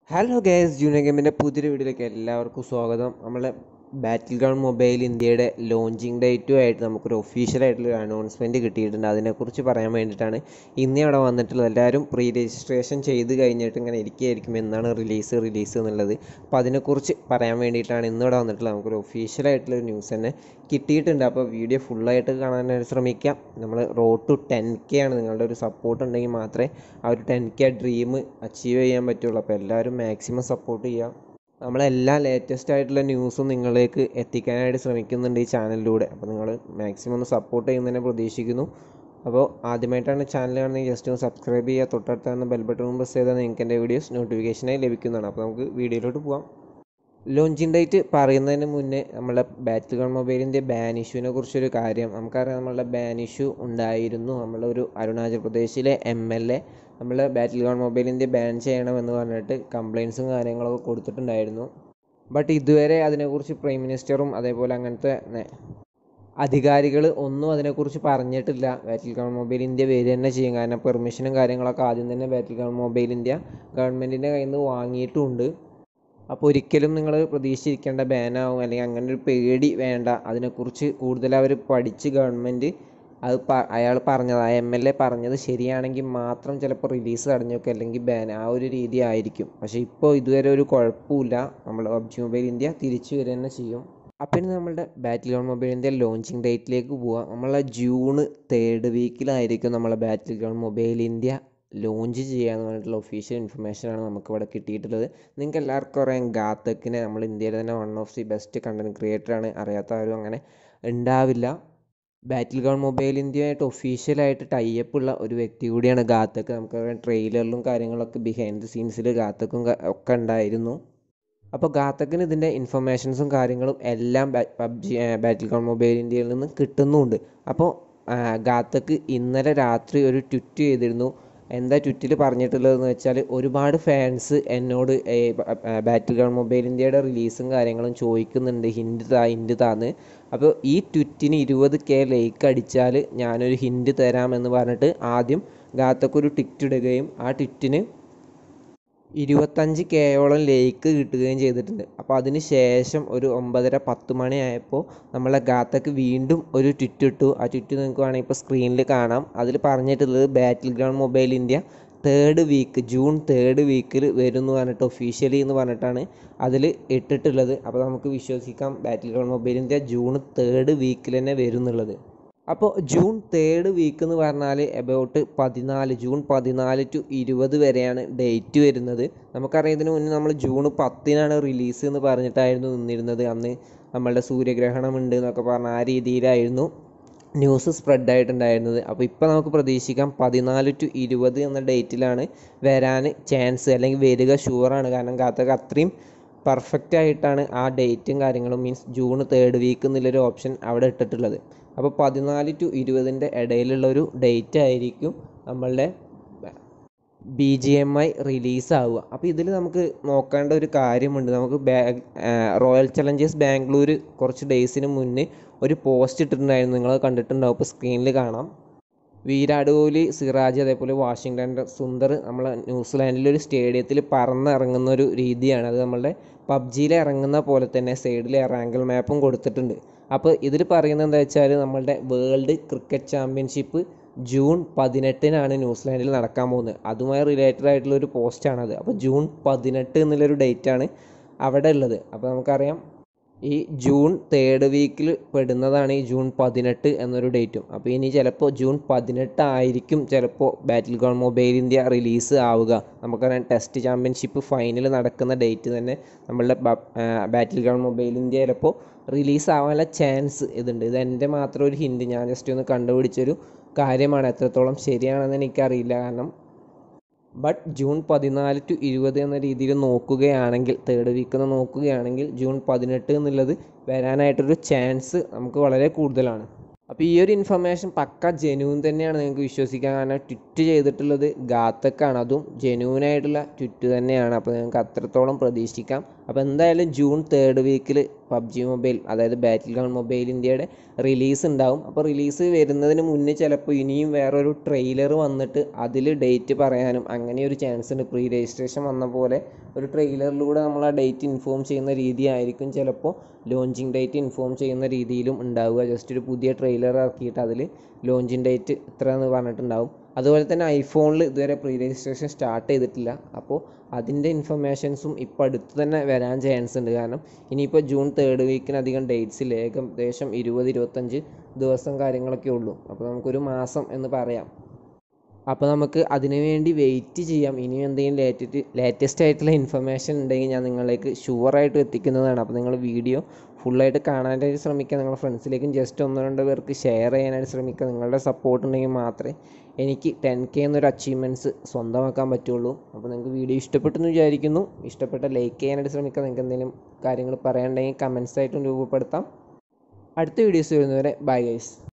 hello guys junior ഗെയിമിൻ്റെ പുതിയൊരു വീഡിയോയിലേക്ക് എല്ലാവർക്കും സ്വാഗതം നമ്മളെ ബാറ്റിൽ ഗ്രൗണ്ട് മൊബൈൽ ഇന്ത്യയുടെ ലോഞ്ചിങ് ഡേറ്റുമായിട്ട് നമുക്കൊരു ഒഫീഷ്യലായിട്ടുള്ള അനൗൺസ്മെൻറ്റ് കിട്ടിയിട്ടുണ്ട് അതിനെക്കുറിച്ച് പറയാൻ വേണ്ടിയിട്ടാണ് ഇന്ന് അവിടെ വന്നിട്ടുള്ളത് എല്ലാവരും പ്രീ രജിസ്ട്രേഷൻ ചെയ്ത് കഴിഞ്ഞിട്ട് ഇങ്ങനെ ഇരിക്കുകയായിരിക്കും എന്നാണ് റിലീസ് റിലീസ് എന്നുള്ളത് അപ്പോൾ അതിനെക്കുറിച്ച് പറയാൻ വേണ്ടിയിട്ടാണ് ഇന്ന് ഇവിടെ വന്നിട്ടുള്ളത് നമുക്കൊരു ഒഫീഷ്യലായിട്ടുള്ള ന്യൂസ് തന്നെ കിട്ടിയിട്ടുണ്ട് അപ്പോൾ വീഡിയോ ഫുള്ളായിട്ട് കാണാനായിട്ട് ശ്രമിക്കാം നമ്മൾ റോഡ് ടു ടെൻ കെ ആണ് നിങ്ങളുടെ ഒരു സപ്പോർട്ട് ഉണ്ടെങ്കിൽ മാത്രമേ ആ ഒരു ടെൻ കെ ഡ്രീം അച്ചീവ് ചെയ്യാൻ പറ്റുള്ളൂ അപ്പോൾ എല്ലാവരും മാക്സിമം സപ്പോർട്ട് ചെയ്യുക നമ്മളെല്ലാ ലേറ്റസ്റ്റ് ആയിട്ടുള്ള ന്യൂസും നിങ്ങളിലേക്ക് എത്തിക്കാനായിട്ട് ശ്രമിക്കുന്നുണ്ട് ഈ ചാനലിലൂടെ അപ്പോൾ നിങ്ങൾ മാക്സിമം ഒന്ന് സപ്പോർട്ട് ചെയ്യുന്നതിനെ പ്രതീക്ഷിക്കുന്നു അപ്പോൾ ആദ്യമായിട്ടാണ് ചാനൽ കാണുന്നത് ജസ്റ്റ് ഒന്ന് സബ്സ്ക്രൈബ് ചെയ്യുക തൊട്ടടുത്താണ് ബെൽ ബട്ടൺ പ്രസ് ചെയ്താൽ നിങ്ങൾക്ക് എൻ്റെ വീഡിയോസ് നോട്ടിഫിക്കേഷനായി ലഭിക്കുന്നതാണ് അപ്പോൾ നമുക്ക് വീഡിയോയിലോട്ട് പോകാം ലോഞ്ചിങ് ഡേറ്റ് പറയുന്നതിന് മുന്നേ നമ്മളെ ബാറ്റിൽ ഗൺ മൊബൈലിൻ്റെ ബാൻ ഇഷ്യൂവിനെ കുറിച്ചൊരു കാര്യം നമുക്കറിയാം നമ്മളുടെ ബാൻ ഇഷ്യൂ ഉണ്ടായിരുന്നു നമ്മളൊരു അരുണാചൽ പ്രദേശിലെ എം എൽ എ നമ്മളെ ബാറ്റിൽ ഗൺ മൊബൈലിൻ്റെ ബാൻ ചെയ്യണമെന്ന് പറഞ്ഞിട്ട് കംപ്ലയിൻസും കാര്യങ്ങളൊക്കെ കൊടുത്തിട്ടുണ്ടായിരുന്നു ബട്ട് ഇതുവരെ അതിനെക്കുറിച്ച് പ്രൈം മിനിസ്റ്ററും അതേപോലെ അങ്ങനത്തെ അധികാരികൾ ഒന്നും അതിനെക്കുറിച്ച് പറഞ്ഞിട്ടില്ല ബാറ്റിൽ ഗൺ മൊബൈൽ ഇന്ത്യ വരിക തന്നെ ചെയ്യും കാരണം പെർമിഷനും കാര്യങ്ങളൊക്കെ ആദ്യം തന്നെ ബാറ്റിൽ ഗൺ മൊബൈൽ ഇന്ത്യ ഗവൺമെൻറ്റിൻ്റെ കയ്യിൽ നിന്ന് വാങ്ങിയിട്ടുമുണ്ട് അപ്പോൾ ഒരിക്കലും നിങ്ങൾ പ്രതീക്ഷിച്ചിരിക്കേണ്ട ബാനാവും അല്ലെങ്കിൽ അങ്ങനെ ഒരു പേടി വേണ്ട അതിനെക്കുറിച്ച് കൂടുതൽ അവർ പഠിച്ച് ഗവൺമെൻറ് അത് പ അയാൾ പറഞ്ഞത് ആ എം എൽ എ പറഞ്ഞത് ശരിയാണെങ്കിൽ മാത്രം ചിലപ്പോൾ റിലീസ് തടഞ്ഞു വെക്കുക അല്ലെങ്കിൽ ബാൻ ആ ഒരു രീതി ആയിരിക്കും പക്ഷേ ഇപ്പോൾ ഇതുവരെ ഒരു കുഴപ്പമില്ല നമ്മൾ പബ്ജി മൊബൈൽ ഇന്ത്യ തിരിച്ചു വരിക തന്നെ ചെയ്യും അപ്പം ഇനി നമ്മളുടെ ബാറ്റിൽ ഗ്രൗണ്ട് മൊബൈലിൻ്റെ ലോഞ്ചിങ് ഡേറ്റിലേക്ക് പോവാം നമ്മളെ ജൂണ് തേർഡ് വീക്കിലായിരിക്കും നമ്മളെ battle ground mobile India launch ചെയ്യാന്ന് പറഞ്ഞിട്ടുള്ള ഒഫീഷ്യൽ ഇൻഫർമേഷനാണ് നമുക്ക് ഇവിടെ കിട്ടിയിട്ടുള്ളത് നിങ്ങൾക്ക് എല്ലാവർക്കും അറിയാം ഗാത്തക്കിനെ നമ്മൾ ഇന്ത്യയിലെ തന്നെ one of the best content ക്രിയേറ്ററാണ് അറിയാത്ത ആരും അങ്ങനെ ഉണ്ടാവില്ല ബാറ്റിൽ ഗ്രൗണ്ട് മൊബൈൽ ഇന്ത്യയായിട്ട് ഒഫീഷ്യലായിട്ട് ടൈപ്പ് ഉള്ള ഒരു വ്യക്തി കൂടിയാണ് ഗാത്തക്ക് നമുക്കറിയാം ട്രെയിലറിലും കാര്യങ്ങളൊക്കെ ബിഹൈൻഡ് ദി സീൻസിൽ ഗാത്തക്കും ഒക്കെ ഉണ്ടായിരുന്നു അപ്പോൾ ഗാത്തക്കിന് ഇതിൻ്റെ ഇൻഫർമേഷൻസും കാര്യങ്ങളും എല്ലാം പബ്ജി ബാറ്റിൽ ഗ്രൗണ്ട് മൊബൈൽ ഇന്ത്യയിൽ നിന്ന് കിട്ടുന്നുമുണ്ട് അപ്പോൾ ഗാത്തക്ക് ഇന്നലെ രാത്രി ഒരു ട്വിറ്റ് ചെയ്തിരുന്നു എന്താ ട്വിറ്റിൽ പറഞ്ഞിട്ടുള്ളതെന്ന് വെച്ചാൽ ഒരുപാട് ഫാൻസ് എന്നോട് ബാറ്റിൽ ഗ്രൗണ്ട് മൊബൈൽ ഇന്ത്യയുടെ റിലീസും കാര്യങ്ങളും ചോദിക്കുന്നുണ്ട് ഹിൻഡ് താ ഹിൻഡ് താന്ന് അപ്പോൾ ഈ ട്വിറ്റിന് ഇരുപത് കെ ലൈക്ക് അടിച്ചാൽ ഞാനൊരു ഹിൻഡ് തരാമെന്ന് പറഞ്ഞിട്ട് ആദ്യം ഗാത്തക്കൊരു ട്വിറ്റ് ഇടുകയും ആ ട്വിറ്റിന് ഇരുപത്തഞ്ച് കെയോളം ലേക്ക് കിട്ടുകയും ചെയ്തിട്ടുണ്ട് അപ്പോൾ അതിന് ശേഷം ഒരു ഒമ്പതര പത്ത് മണിയായപ്പോൾ നമ്മളെ ഗാത്തക്ക് വീണ്ടും ഒരു ട്വിറ്റ് ഇട്ടു ആ ട്വിറ്റ് നിങ്ങൾക്ക് വേണമെങ്കിൽ ഇപ്പോൾ സ്ക്രീനിൽ കാണാം അതിൽ പറഞ്ഞിട്ടുള്ളത് battle ground mobile India third week June third വീക്കിൽ വരും എന്ന് പറഞ്ഞിട്ട് ഒഫീഷ്യലി എന്ന് പറഞ്ഞിട്ടാണ് അതിൽ ഇട്ടിട്ടുള്ളത് അപ്പോൾ നമുക്ക് വിശ്വസിക്കാം battle ground mobile India June third വീക്കിൽ തന്നെ വരും എന്നുള്ളത് അപ്പോൾ ജൂൺ തേർഡ് വീക്ക് എന്ന് പറഞ്ഞാൽ എബൌട്ട് പതിനാല് ജൂൺ പതിനാല് ടു ഇരുപത് വരെയാണ് ഡേറ്റ് വരുന്നത് നമുക്കറിയാം ഇതിന് മുന്നേ നമ്മൾ ജൂൺ പത്തിനാണ് റിലീസ് എന്ന് പറഞ്ഞിട്ടായിരുന്നു നിന്നിരുന്നത് അന്ന് നമ്മളുടെ സൂര്യഗ്രഹണം ഉണ്ട് എന്നൊക്കെ പറഞ്ഞ ആ രീതിയിലായിരുന്നു ന്യൂസ് സ്പ്രെഡ് ആയിട്ടുണ്ടായിരുന്നത് അപ്പോൾ ഇപ്പോൾ നമുക്ക് പ്രതീക്ഷിക്കാം പതിനാല് ടു ഇരുപത് എന്ന ഡേറ്റിലാണ് വരാൻ ചാൻസ് അല്ലെങ്കിൽ വരിക ഷുവറാണ് കാരണം കാത്തൊക്കെ അത്രയും പെർഫെക്റ്റ് ആയിട്ടാണ് ആ ഡേറ്റും കാര്യങ്ങളും മീൻസ് ജൂൺ തേർഡ് വീക്ക് എന്നുള്ളൊരു ഓപ്ഷൻ അവിടെ ഇട്ടിട്ടുള്ളത് അപ്പോൾ പതിനാല് ടു ഇരുപതിൻ്റെ ഇടയിലുള്ള ഒരു ഡേറ്റ് ആയിരിക്കും നമ്മളുടെ B G M I release ആവുക അപ്പോൾ ഇതിൽ നമുക്ക് നോക്കേണ്ട ഒരു കാര്യമുണ്ട് നമുക്ക് റോയൽ ചലഞ്ചേഴ്സ് ബാംഗ്ലൂർ കുറച്ച് ഡേയ്സിന് മുന്നേ ഒരു പോസ്റ്റ് ഇട്ടിട്ടുണ്ടായിരുന്നു നിങ്ങൾ കണ്ടിട്ടുണ്ടാവും ഇപ്പോൾ സ്ക്രീനിൽ കാണാം വിരാട് കോഹ്ലി സിറാജ് അതേപോലെ വാഷിങ്ടൺ സുന്ദർ നമ്മളെ ന്യൂസിലാൻഡിൽ ഒരു സ്റ്റേഡിയത്തിൽ പറന്നിറങ്ങുന്ന ഒരു രീതിയാണ് അത് നമ്മളുടെ പബ്ജിയിൽ ഇറങ്ങുന്ന പോലെ തന്നെ സൈഡിൽ റാങ്കൽ മാപ്പും കൊടുത്തിട്ടുണ്ട് അപ്പോൾ ഇതിൽ പറയുന്നത് എന്താ വെച്ചാൽ നമ്മളുടെ വേൾഡ് ക്രിക്കറ്റ് ചാമ്പ്യൻഷിപ്പ് ജൂൺ പതിനെട്ടിനാണ് ന്യൂസിലാൻഡിൽ നടക്കാൻ പോകുന്നത് അതുമായി റിലേറ്റഡ് ആയിട്ടുള്ള ഒരു പോസ്റ്റാണത് അപ്പോൾ ജൂൺ പതിനെട്ട് എന്നുള്ളൊരു ഡേറ്റാണ് അവിടെ ഉള്ളത് അപ്പോൾ നമുക്കറിയാം ഈ ജൂൺ തേർഡ് വീക്കിൽ പെടുന്നതാണ് ഈ ജൂൺ പതിനെട്ട് എന്നൊരു ഡേറ്റും അപ്പോൾ ഇനി ചിലപ്പോൾ ജൂൺ പതിനെട്ട് ആയിരിക്കും ചിലപ്പോൾ battle ground mobile India release ആവുക നമുക്കറിയാം ടെസ്റ്റ് ചാമ്പ്യൻഷിപ്പ് ഫൈനൽ നടക്കുന്ന ഡേറ്റ് തന്നെ നമ്മളുടെ ബാറ്റിൽ ഗ്രൗണ്ട് മൊബൈൽ ഇന്ത്യ ചിലപ്പോൾ റിലീസ് ആവാനുള്ള ചാൻസ് ഇതുണ്ട് ഇത് എൻ്റെ മാത്രം ഒരു ഹിൻഡ് ഞാൻ ജസ്റ്റ് ഒന്ന് കണ്ടുപിടിച്ചൊരു കാര്യമാണ് എത്രത്തോളം ശരിയാണെന്ന് എനിക്കറിയില്ല കാരണം ബട്ട് ജൂൺ പതിനാല് ടു ഇരുപത് എന്ന രീതിയിൽ നോക്കുകയാണെങ്കിൽ തേർഡ് വീക്ക് എന്ന് നോക്കുകയാണെങ്കിൽ ജൂൺ പതിനെട്ട് എന്നുള്ളത് വരാനായിട്ടൊരു ചാൻസ് നമുക്ക് വളരെ കൂടുതലാണ് അപ്പോൾ ഈ ഒരു ഇൻഫർമേഷൻ പക്ക ജെന്യൂൻ തന്നെയാണ് നിങ്ങൾക്ക് വിശ്വസിക്കാൻ കാരണം ട്വിറ്റ് ട്വിറ്റ് ചെയ്തിട്ടുള്ളത് ഗാത്തക്കാണ് അതും ജെന്യൂൻ ആയിട്ടുള്ള ട്വിറ്റ് തന്നെയാണ് അപ്പോൾ നിങ്ങൾക്ക് അത്രത്തോളം പ്രതീക്ഷിക്കാം അപ്പോൾ എന്തായാലും ജൂൺ തേർഡ് വീക്കിൽ പബ്ജി മൊബൈൽ അതായത് ബാറ്റിൽ ഗ്രൗണ്ട് മൊബൈൽ ഇന്ത്യയുടെ റിലീസ് ഉണ്ടാവും അപ്പോൾ റിലീസ് വരുന്നതിന് മുന്നേ ചിലപ്പോൾ ഇനിയും വേറൊരു ട്രെയിലർ വന്നിട്ട് അതിൽ ഡേറ്റ് പറയാനും അങ്ങനെ ഒരു ചാൻസ് ഉണ്ട് പ്രീ രജിസ്ട്രേഷൻ വന്ന പോലെ ഒരു ട്രെയിലറിലൂടെ നമ്മൾ ആ ഡേറ്റ് ഇൻഫോം ചെയ്യുന്ന രീതി ആയിരിക്കും ചിലപ്പോൾ ലോഞ്ചിങ് ഡേറ്റ് ഇൻഫോം ചെയ്യുന്ന രീതിയിലും ഉണ്ടാവുക ജസ്റ്റ് ഒരു പുതിയ ട്രെയിലർ ഇറക്കിയിട്ട് അതിൽ ലോഞ്ചിങ് ഡേറ്റ് ഇത്ര എന്ന് പറഞ്ഞിട്ടുണ്ടാവും അതുപോലെ തന്നെ ഐഫോണിൽ ഇതുവരെ പ്രീ രജിസ്ട്രേഷൻ സ്റ്റാർട്ട് ചെയ്തിട്ടില്ല അപ്പോൾ അതിൻ്റെ ഇൻഫർമേഷൻസും ഇപ്പോൾ അടുത്ത് തന്നെ വരാൻ ചാൻസ് ഉണ്ട് കാരണം ഇനിയിപ്പോൾ ജൂൺ തേർഡ് വീക്കിനധികം ഡേറ്റ്സ് ഇല്ല ഏകദേശം ഇരുപത് ഇരുപത്തഞ്ച് ദിവസം കാര്യങ്ങളൊക്കെ ഉള്ളൂ അപ്പോൾ നമുക്കൊരു മാസം എന്ന് പറയാം അപ്പോൾ നമുക്ക് അതിനു വേണ്ടി വെയിറ്റ് ചെയ്യാം ഇനിയും എന്തെങ്കിലും ലേറ്റസ്റ്റ് ലേറ്റസ്റ്റ് ആയിട്ടുള്ള ഇൻഫർമേഷൻ ഉണ്ടെങ്കിൽ ഞാൻ നിങ്ങളിലേക്ക് ഷുവറായിട്ട് എത്തിക്കുന്നതാണ് അപ്പോൾ നിങ്ങൾ വീഡിയോ ഫുള്ളായിട്ട് കാണാനായിട്ട് ശ്രമിക്കുക നിങ്ങളുടെ ഫ്രണ്ട്സിലേക്കും ജസ്റ്റ് ഒന്നോ രണ്ടോ പേർക്ക് ഷെയർ ചെയ്യാനായിട്ട് ശ്രമിക്കുക നിങ്ങളുടെ സപ്പോർട്ട് ഉണ്ടെങ്കിൽ മാത്രമേ എനിക്ക് ടെൻ കെ എന്നൊരു അച്ചീവ്മെൻറ്റ്സ് സ്വന്തമാക്കാൻ പറ്റുള്ളൂ അപ്പോൾ നിങ്ങൾക്ക് വീഡിയോ ഇഷ്ടപ്പെട്ടെന്ന് വിചാരിക്കുന്നു ഇഷ്ടപ്പെട്ട ലൈക്ക് ചെയ്യാനായിട്ട് ശ്രമിക്കുക നിങ്ങൾക്ക് എന്തെങ്കിലും കാര്യങ്ങൾ പറയാനുണ്ടെങ്കിൽ കമൻസ് ആയിട്ടും രൂപപ്പെടുത്താം അടുത്ത വീഡിയോസ് വരുന്നവരെ ബൈ ഗൈസ്